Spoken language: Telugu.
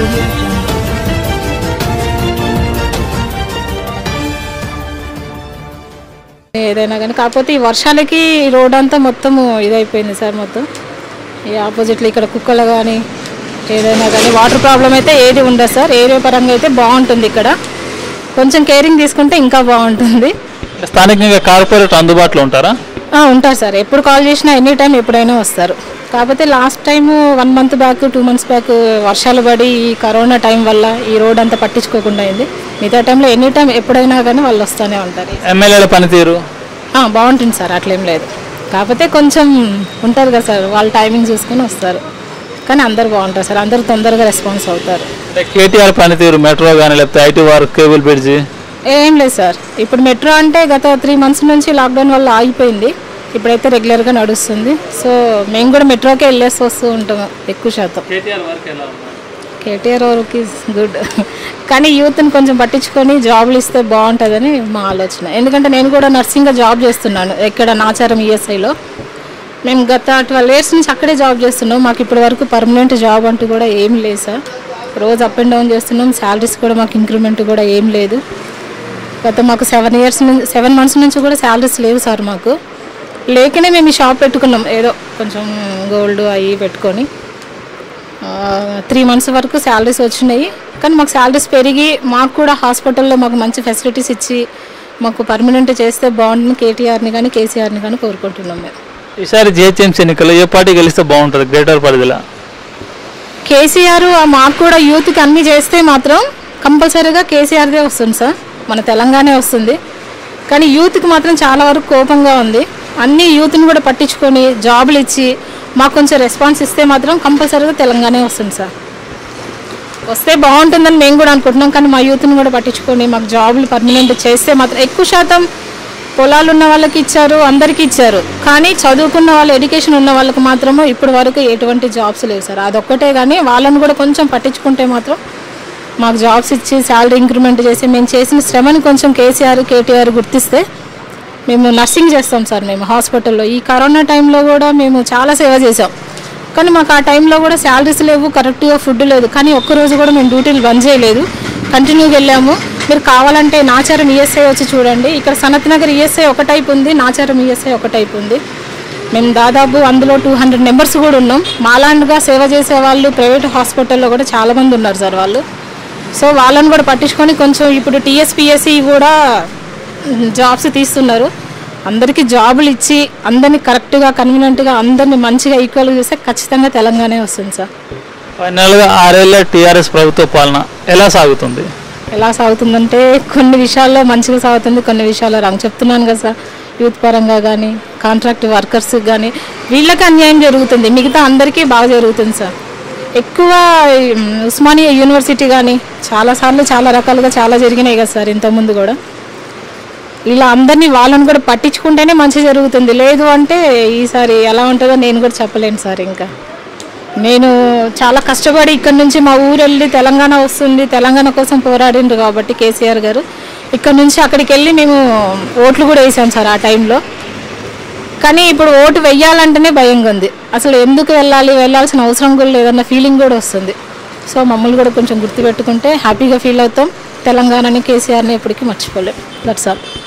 audio jungle. ఏదైనా కానీ కాకపోతే ఈ వర్షాలకి ఈ రోడ్ అంతా మొత్తం ఇదైపోయింది సార్ మొత్తం ఈ ఆపోజిట్లో ఇక్కడ కుక్కలు కానీ ఏదైనా కానీ వాటర్ ప్రాబ్లం అయితే ఏది ఉండదు సార్ ఏరియా పరంగా అయితే బాగుంటుంది ఇక్కడ కొంచెం కేరింగ్ తీసుకుంటే ఇంకా బాగుంటుంది స్థానికంగా కార్పొరేట్ అందుబాటులో ఉంటారా ఆ, ఉంటారు సార్ ఎప్పుడు కాల్ చేసినా ఎనీ టైం ఎప్పుడైనా వస్తారు కాకపోతే last time one month back two months back వర్షాలు పడి ఈ కరోనా టైం వల్ల ఈ రోడ్ అంతా పట్టించుకోకుండా అయింది మిగతా టైంలో ఎనీ టైం ఎప్పుడైనా కానీ వాళ్ళు వస్తూనే ఉంటారు ఎమ్మెల్యేల పనితీరు ఆ, బాగుంటుంది సార్ అట్లేం లేదు కాకపోతే కొంచెం ఉంటారు కదా సార్ వాళ్ళ టైమింగ్ చూసుకొని వస్తారు కానీ అందరు బాగుంటారు సార్ అందరూ తొందరగా రెస్పాన్స్ అవుతారు అంటే కేటీఆర్ పనితీరు మెట్రో కానీ లేకపోతే ఐటీ వర్క్ కేబుల్ బ్రిడ్జి ఏం లేదు సార్ ఇప్పుడు మెట్రో అంటే గత త్రీ మంత్స్ నుంచి లాక్డౌన్ వల్ల ఆగిపోయింది ఇప్పుడైతే రెగ్యులర్గా నడుస్తుంది సో మేము కూడా మెట్రోకే వెళ్ళేసి వస్తూ ఉంటాము ఎక్కువ శాతం కేటీఆర్ వర్క్ ఎలా కేటీఆర్ వర్క్ ఈజ్ గుడ్ కానీ యూత్ని కొంచెం పట్టించుకొని జాబ్లు ఇస్తే బాగుంటుందని మా ఆలోచన ఎందుకంటే నేను కూడా నర్సింగ్గా జాబ్ చేస్తున్నాను ఇక్కడ నాచారం ఈఎస్ఐలో మేము గత ట్వెల్వ్ ఇయర్స్ నుంచి అక్కడే జాబ్ చేస్తున్నాం మాకు ఇప్పటి వరకు పర్మనెంట్ జాబ్ అంటూ కూడా ఏం లేదు సార్ రోజు అప్ అండ్ డౌన్ చేస్తున్నాం శాలరీస్ కూడా మాకు ఇంక్రిమెంట్ కూడా ఏం లేదు గత మాకు సెవెన్ ఇయర్స్ నుంచి సెవెన్ మంత్స్ నుంచి కూడా శాలరీస్ లేవు సార్ మాకు లేకనే మేము ఈ షాప్ పెట్టుకున్నాం ఏదో కొంచెం గోల్డ్ అవి పెట్టుకొని త్రీ మంత్స్ వరకు శాలరీస్ వచ్చినాయి కానీ మాకు శాలరీస్ పెరిగి మాకు కూడా హాస్పిటల్లో మాకు మంచి ఫెసిలిటీస్ ఇచ్చి మాకు పర్మనెంట్ చేస్తే బాగుంటుంది కేటీఆర్ని కానీ కేసీఆర్ని కానీ కోరుకుంటున్నాం మేము ఈసారి జిహెచ్ఎంసీ ఎన్నికల్లో ఏ పార్టీ గెలిస్తే బాగుంటుంది గ్రేటర్ పరిధిలో కేసీఆర్ ఆ మాకు కూడా యూత్కి అన్ని చేస్తే మాత్రం కంపల్సరీగా కేసీఆర్దే వస్తుంది సార్ మన తెలంగాణ వస్తుంది కానీ యూత్కి మాత్రం చాలా వరకు కోపంగా ఉంది అన్ని యూత్ని కూడా పట్టించుకొని జాబులు ఇచ్చి మాకు కొంచెం రెస్పాన్స్ ఇస్తే మాత్రం కంపల్సరీగా తెలంగాణ వస్తుంది సార్ వస్తే బాగుంటుందని మేము కూడా అనుకుంటున్నాం కానీ మా యూత్ని కూడా పట్టించుకొని మాకు జాబులు పర్మనెంట్ చేస్తే మాత్రం ఎక్కువ శాతం పొలాలు ఉన్న వాళ్ళకి ఇచ్చారు అందరికీ ఇచ్చారు కానీ చదువుకున్న వాళ్ళు ఎడ్యుకేషన్ ఉన్న వాళ్ళకి మాత్రము ఇప్పటి వరకు ఎటువంటి జాబ్స్ లేవు సార్ అదొక్కటే కానీ వాళ్ళని కూడా కొంచెం పట్టించుకుంటే మాత్రం మాకు జాబ్స్ ఇచ్చి శాలరీ ఇంక్రిమెంట్ చేసి మేము చేసిన శ్రమని కొంచెం కేసీఆర్ కేటీఆర్ గుర్తిస్తే మేము నర్సింగ్ చేస్తాం సార్ మేము హాస్పిటల్లో ఈ కరోనా టైంలో కూడా మేము చాలా సేవ చేసాం కానీ మాకు ఆ టైంలో కూడా శాలరీస్ లేవు కరెక్ట్గా ఫుడ్ లేదు కానీ ఒక్కరోజు కూడా మేము డ్యూటీలు బంద్ చేయలేదు కంటిన్యూగా వెళ్ళాము మీరు కావాలంటే నాచారం ఈఎస్ఐ వచ్చి చూడండి ఇక్కడ సనత్ నగర్ ఈఎస్ఐ ఒక టైప్ ఉంది నాచారం ఈఎస్ఐ ఒక టైప్ ఉంది మేము దాదాపు అందులో టూ హండ్రెడ్ మెంబర్స్ కూడా ఉన్నాం మాలాండ్గా సేవ చేసే వాళ్ళు ప్రైవేట్ హాస్పిటల్లో కూడా చాలామంది ఉన్నారు సార్ వాళ్ళు సో వాళ్ళని కూడా పట్టించుకొని కొంచెం ఇప్పుడు టీఎస్పిఎస్సి కూడా జాబ్స్ తీస్తున్నారు అందరికీ జాబులు ఇచ్చి అందరినీ కరెక్ట్గా కన్వీనియంట్గా అందరినీ మంచిగా ఈక్వల్గా చూస్తే ఖచ్చితంగా తెలంగాణ వస్తుంది సార్ ఫైనల్గా ఆరేళ్ల టీఆర్ఎస్ ప్రభుత్వ పాలన ఎలా సాగుతుంది ఎలా సాగుతుందంటే కొన్ని విషయాల్లో మంచిగా సాగుతుంది కొన్ని విషయాల్లో రాంగ్ చెప్తున్నాను కదా సార్ యూత్ పరంగా కానీ కాంట్రాక్ట్ వర్కర్స్ కానీ వీళ్ళకి అన్యాయం జరుగుతుంది మిగతా అందరికీ బాగా జరుగుతుంది సార్ ఎక్కువ ఉమ్, ఉస్మానియా యూనివర్సిటీ కానీ చాలాసార్లు చాలా రకాలుగా చాలా జరిగినాయి కదా సార్ ఇంతకుముందు కూడా ఇలా అందరినీ వాళ్ళని కూడా పట్టించుకుంటేనే మంచి జరుగుతుంది లేదు అంటే ఈసారి ఎలా ఉంటుందో నేను కూడా చెప్పలేను సార్ ఇంకా నేను చాలా కష్టపడి ఇక్కడ నుంచి మా ఊరు వెళ్ళి తెలంగాణ వస్తుంది తెలంగాణ కోసం పోరాడిండ్రు కాబట్టి కేసీఆర్ గారు ఇక్కడ నుంచి అక్కడికి వెళ్ళి మేము ఓట్లు కూడా వేసాం సార్ ఆ టైంలో కానీ ఇప్పుడు ఓటు వెయ్యాలంటేనే భయంగా ఉంది అసలు ఎందుకు వెళ్ళాలి వెళ్ళాల్సిన అవసరం కూడా లేదన్న ఫీలింగ్ కూడా వస్తుంది సో మమ్మల్ని కూడా కొంచెం గుర్తుపెట్టుకుంటే హ్యాపీగా ఫీల్ అవుతాం తెలంగాణని కేసీఆర్ని ఎప్పటికీ మర్చిపోలేం దట్స్ ఆల్